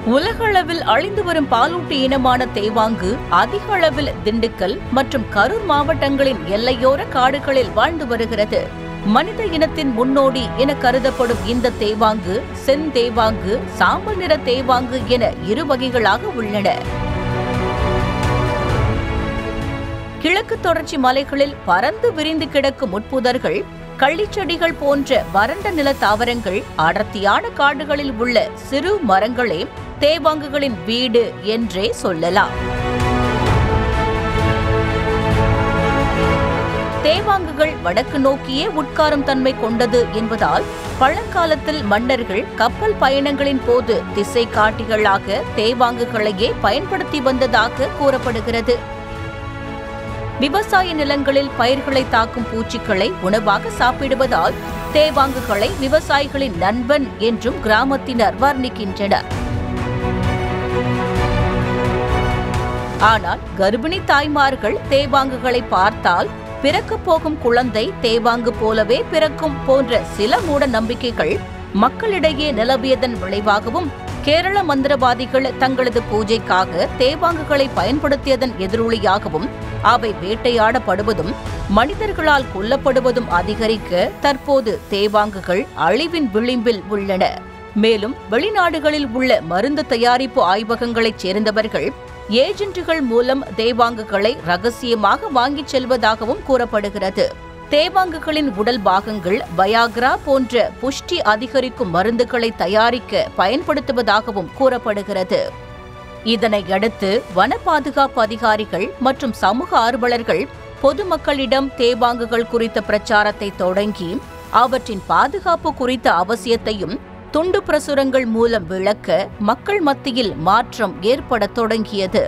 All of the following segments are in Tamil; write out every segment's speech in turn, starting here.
உலகளவில் அழிந்து வரும் பாலூட்டி இனமான தேவாங்கு அதிக அளவில் திண்டுக்கல் மற்றும் கரூர் மாவட்டங்களின் எல்லையோர காடுகளில் வாழ்ந்து வருகிறது மனித இனத்தின் முன்னோடி என கருதப்படும் இந்த தேவாங்கு செந்தேவாங்கு சாம்பல் நிற தேவாங்கு என இரு வகைகளாக உள்ளன கிழக்கு தொடர்ச்சி மலைகளில் பறந்து விரிந்து கிடக்கும் முட்புதர்கள் கள்ளிச்செடிகள் போன்ற வறண்ட நில தாவரங்கள் அடர்த்தியான காடுகளில் உள்ள சிறு மரங்களே தேவாங்குகளின் வீடு என்றே சொல்லலாம் தேவாங்குகள் வடக்கு நோக்கியே உட்காரும் தன்மை கொண்டது என்பதால் பழங்காலத்தில் மன்னர்கள் கப்பல் பயணங்களின் போது திசை காட்டிகளாக தேவாங்குகளையே பயன்படுத்தி வந்ததாக கூறப்படுகிறது விவசாய நிலங்களில் பயிர்களை தாக்கும் பூச்சிகளை உணவாக சாப்பிடுவதால் தேவாங்குகளை விவசாயிகளின் நண்பன் என்றும் கிராமத்தினர் வர்ணிக்கின்றனர் ஆனால் கர்ப்பிணி தாய்மார்கள் தேவாங்குகளை பார்த்தால் பிறக்கப் போகும் குழந்தை தேவாங்கு போலவே பிறக்கும் போன்ற சில மூட நம்பிக்கைகள் மக்களிடையே நிலவியதன் விளைவாகவும் கேரள மந்திரவாதிகள் தங்களது பூஜைக்காக தேவாங்குகளை பயன்படுத்தியதன் எதிரொலியாகவும் அவை வேட்டையாடப்படுவதும் மனிதர்களால் கொல்லப்படுவதும் அதிகரிக்க தற்போது தேவாங்குகள் அழிவின் விளிம்பில் உள்ளன மேலும் வெளிநாடுகளில் உள்ள மருந்து தயாரிப்பு ஆய்வகங்களைச் சேர்ந்தவர்கள் ஏஜென்ட்டுகள் மூலம் தேவாங்குகளை ரகசியமாக வாங்கிச் செல்வதாகவும் கூறப்படுகிறது தேவாங்குகளின் உடல் பாகங்கள் பயாக்ரா போன்ற புஷ்டி அதிகரிக்கும் மருந்துகளை தயாரிக்க பயன்படுத்துவதாகவும் கூறப்படுகிறது இதனையடுத்து வன பாதுகாப்பு அதிகாரிகள் மற்றும் சமூக ஆர்வலர்கள் பொதுமக்களிடம் தேவாங்குகள் குறித்த பிரச்சாரத்தை தொடங்கி அவற்றின் பாதுகாப்பு குறித்த அவசியத்தையும் துண்டு பிரசுரங்கள் மூலம் விளக்க மக்கள் மத்தியில் மாற்றம் ஏற்படத் தொடங்கியது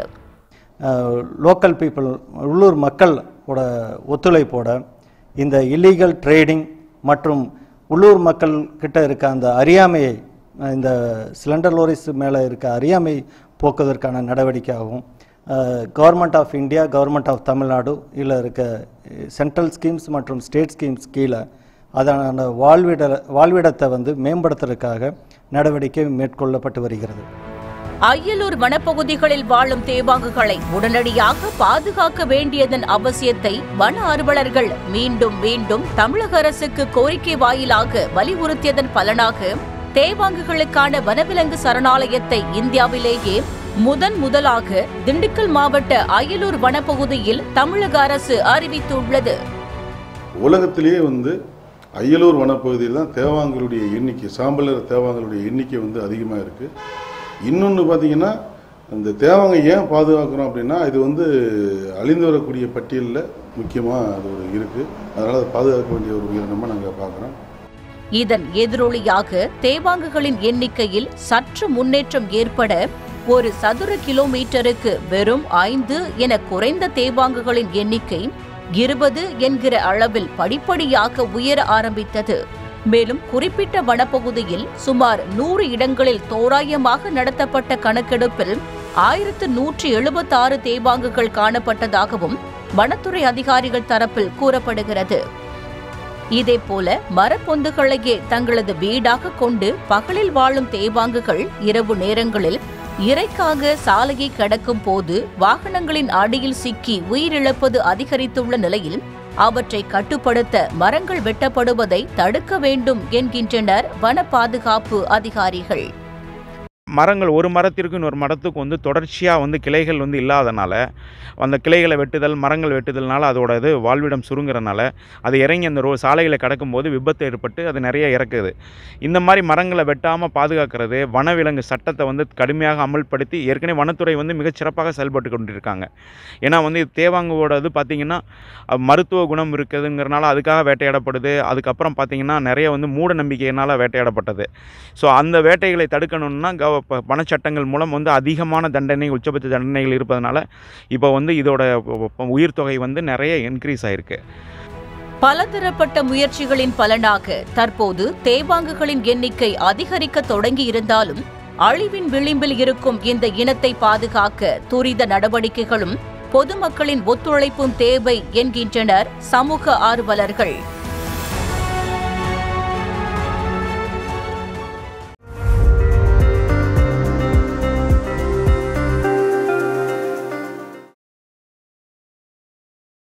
லோக்கல் பீப்புள் உள்ளூர் மக்களோட ஒத்துழைப்போட இந்த இல்லீகல் ட்ரேடிங் மற்றும் உள்ளூர் மக்கள் கிட்ட இருக்க அந்த அறியாமையை அஹ், இந்த சிலிண்டர் லோரிஸ் மேலே இருக்க அறியாமை போக்குவதற்கான நடவடிக்கையாகவும் government of India government of Tamil Nadu இதில் இருக்க சென்ட்ரல் ஸ்கீம்ஸ் மற்றும் ஸ்டேட் ஸ்கீம்ஸ் கீழே அதனான வாழ்விட வாழ்விடத்தை வந்து மேம்படுத்துறதுக்காக நடவடிக்கை மேற்கொள்ளப்பட்டு வருகிறது அய்யலூர் வனப்பகுதிகளில் வாழும் தேவாங்குகளை உடனடியாக பாதுகாக்க வேண்டியதன் அவசியத்தை வன ஆர்வலர்கள் மீண்டும் மீண்டும் தமிழக அரசுக்கு கோரிக்கை வாயிலாக வலியுறுத்தியதன் பலனாக தேவாங்குகளுக்கான வனவிலங்கு சரணாலயத்தை இந்தியாவிலேயே முதன் முதலாக திண்டுக்கல் மாவட்ட அய்யலூர் வனப்பகுதியில் தமிழக அரசு அறிவித்துள்ளது உலகத்திலேயே வந்து அய்யலூர் வனப்பகுதியில் தான் தேவாங்களுடைய எண்ணிக்கை சாம்பலர் தேவாங்களுடைய எண்ணிக்கை வந்து அதிகமாக இருக்குது இன்னொன்று பார்த்தீங்கன்னா இந்த தேவாங்க ஏன் பாதுகாக்கிறோம் அப்படின்னா இது வந்து அழிந்து வரக்கூடிய பட்டியலில் முக்கியமாக அது ஒரு இருக்குது அதனால் அதை பாதுகாக்க வேண்டிய ஒரு உயிரினமாக நாங்கள் பார்க்குறோம் இதன் எதிரொலியாக தேவாங்குகளின் எண்ணிக்கையில் சற்று முன்னேற்றம் ஏற்பட ஒரு சதுர கிலோமீட்டருக்கு வெறும் ஐந்து என குறைந்த தேவாங்குகளின் எண்ணிக்கை இருபது என்கிற அளவில் படிப்படியாக உயர ஆரம்பித்தது மேலும் குறிப்பிட்ட வனப்பகுதியில் சுமார் நூறு இடங்களில் தோராயமாக நடத்தப்பட்ட கணக்கெடுப்பில் ஆயிரத்து நூற்றி எழுபத்தாறு தேவாங்குகள் காணப்பட்டதாகவும் வனத்துறை அதிகாரிகள் தரப்பில் கூறப்படுகிறது இதேபோல மரப்பொந்துகளையே தங்களது வீடாக கொண்டு பகலில் வாழும் தேவாங்குகள் இரவு நேரங்களில் இறைக்காக சாலையை கடக்கும் போது வாகனங்களின் அடியில் சிக்கி உயிரிழப்பது அதிகரித்துள்ள நிலையில் அவற்றை கட்டுப்படுத்த மரங்கள் வெட்டப்படுவதை தடுக்க வேண்டும் என்கின்றனர் வன பாதுகாப்பு அதிகாரிகள் மரங்கள் ஒரு மரத்திற்கு இன்னொரு மரத்துக்கு வந்து தொடர்ச்சியாக வந்து கிளைகள் வந்து இல்லாதனால அந்த கிளைகளை வெட்டுதல் மரங்கள் வெட்டுதல்னால அதோட இது வாழ்விடம் சுருங்குறனால அது இறங்கி அந்த ரோ சாலைகளை கடக்கும்போது விபத்து ஏற்பட்டு அது நிறைய இறக்குது இந்த மாதிரி மரங்களை வெட்டாமல் பாதுகாக்கிறது வனவிலங்கு சட்டத்தை வந்து கடுமையாக அமல்படுத்தி ஏற்கனவே வனத்துறை வந்து மிகச் சிறப்பாக செயல்பட்டு கொண்டிருக்காங்க ஏன்னா வந்து இது தேவாங்குவோட இது பார்த்திங்கன்னா அஹ், மருத்துவ குணம் இருக்குதுங்கிறனால அதுக்காக வேட்டையாடப்படுது அதுக்கப்புறம் பார்த்திங்கன்னா நிறைய வந்து மூட நம்பிக்கையினால் வேட்டையாடப்பட்டது ஸோ அந்த வேட்டைகளை தடுக்கணும்னா கவ ப- வனச்சட்டங்கள் மூலம் வந்து அதிகமான தண்டனை உச்சபட்ச தண்டனைகள் இருப்பதனால இப்போ வந்து இதோட உயிர் தொகை வந்து நிறைய இன்க்ரீஸ் ஆயிருக்கு பலதரப்பட்ட முயற்சிகளின் பலனாக தற்போது தேவாங்குகளின் எண்ணிக்கை அதிகரிக்க தொடங்கி இருந்தாலும் அழிவின் விளிம்பில் இருக்கும் இந்த இனத்தை பாதுகாக்க துரித நடவடிக்கைகளும் பொதுமக்களின் ஒத்துழைப்பும் தேவை என்கின்றனர் சமூக ஆர்வலர்கள்